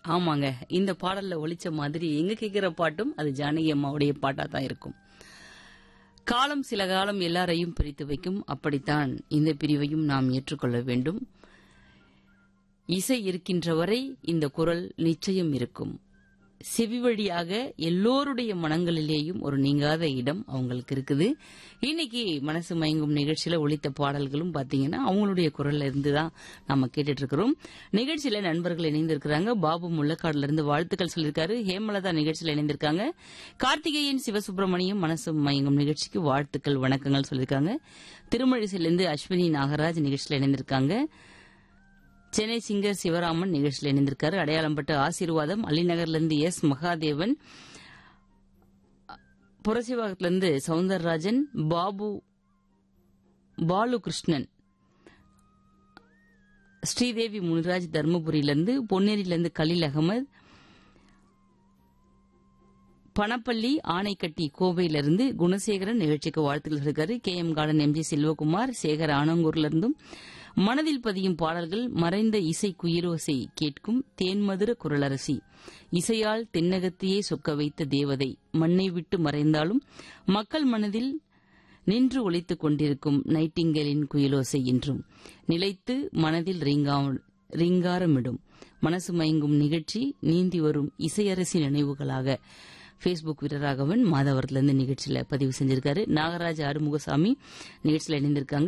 ஆமாங்க இந்த பாடல்ல ஒலிச்ச மாதிரி எங்க கேட்கிற பாட்டும் அது ஜானகி அம்மாவுடைய பாட்டா தான் இருக்கும் காலம் சில காலம் எல்லாரையும் பிரித்து வைக்கும் அப்படித்தான் இந்த பிரிவையும் நாம் ஏற்றுக்கொள்ள வேண்டும் இசை இருக்கின்ற வரை இந்த குரல் நிச்சயம் இருக்கும் செவி வழியாக எல்லோருடைய மனங்களிலேயும் ஒரு நீங்காத இடம் அவங்களுக்கு இருக்குது இன்னைக்கு மனசு மயங்கும் நிகழ்ச்சியில ஒலித்த பாடல்களும் பாத்தீங்கன்னா அவங்களுடைய குரல்ல இருந்து தான் நம்ம கேட்டுட்டு இருக்கிறோம் நிகழ்ச்சியில நண்பர்கள் இணைந்திருக்கிறாங்க பாபு முள்ளக்காடுல இருந்து வாழ்த்துக்கள் சொல்லியிருக்காரு ஹேமலதா நிகழ்ச்சியில இணைந்திருக்காங்க கார்த்திகேயன் சிவசுப்பிரமணியம் மனசு மயங்கும் நிகழ்ச்சிக்கு வாழ்த்துக்கள் வணக்கங்கள் சொல்லியிருக்காங்க திருமழிசையிலிருந்து அஸ்வினி நாகராஜ் நிகழ்ச்சியில இணைந்திருக்காங்க சென்னை சிங்கர் சிவராமன் நிகழ்ச்சியில் இணைந்திருக்காரு அடையாளம்பட்டு ஆசீர்வாதம் அலிநகர்லேருந்து எஸ் மகாதேவன் புரசிவாகத்திலிருந்து சவுந்தரராஜன் பாபு பாலு கிருஷ்ணன் ஸ்ரீதேவி முனிராஜ் தர்மபுரியிலிருந்து பொன்னேரியிலிருந்து கலீல் அகமது பணப்பள்ளி ஆனைக்கட்டி கோவையிலிருந்து குணசேகரன் நிகழ்ச்சிக்கு வாழ்த்துக்கள் இருக்காரு K M garden M G Selvakumar Sekar ஆனங்கூர்ல இருந்தும் மனதில் பதியும் பாடல்கள் மறைந்த இசை குயிரோசை கேட்கும் தேன்மதுர குரலரசி இசையால் தென்னகத்தையே சொக்க வைத்த தேவதை மண்ணை விட்டு மறைந்தாலும் மக்கள் மனதில் நின்று ஒலித்துக் கொண்டிருக்கும் நைட்டிங்கலின் குயிலோசை என்றும் நிலைத்து மனதில் ரீங்காரமிடும் மனசு மயங்கும் நிகழ்ச்சி நீந்தி வரும் இசையரசி நினைவுகளாக ஃபேஸ்புக் வீரராகவன் மாதவரத்திலிருந்து நிகழ்ச்சியில பதிவு செஞ்சிருக்காரு நாகராஜ் ஆறுமுகசாமி நிகழ்ச்சியில இணைந்திருக்காங்க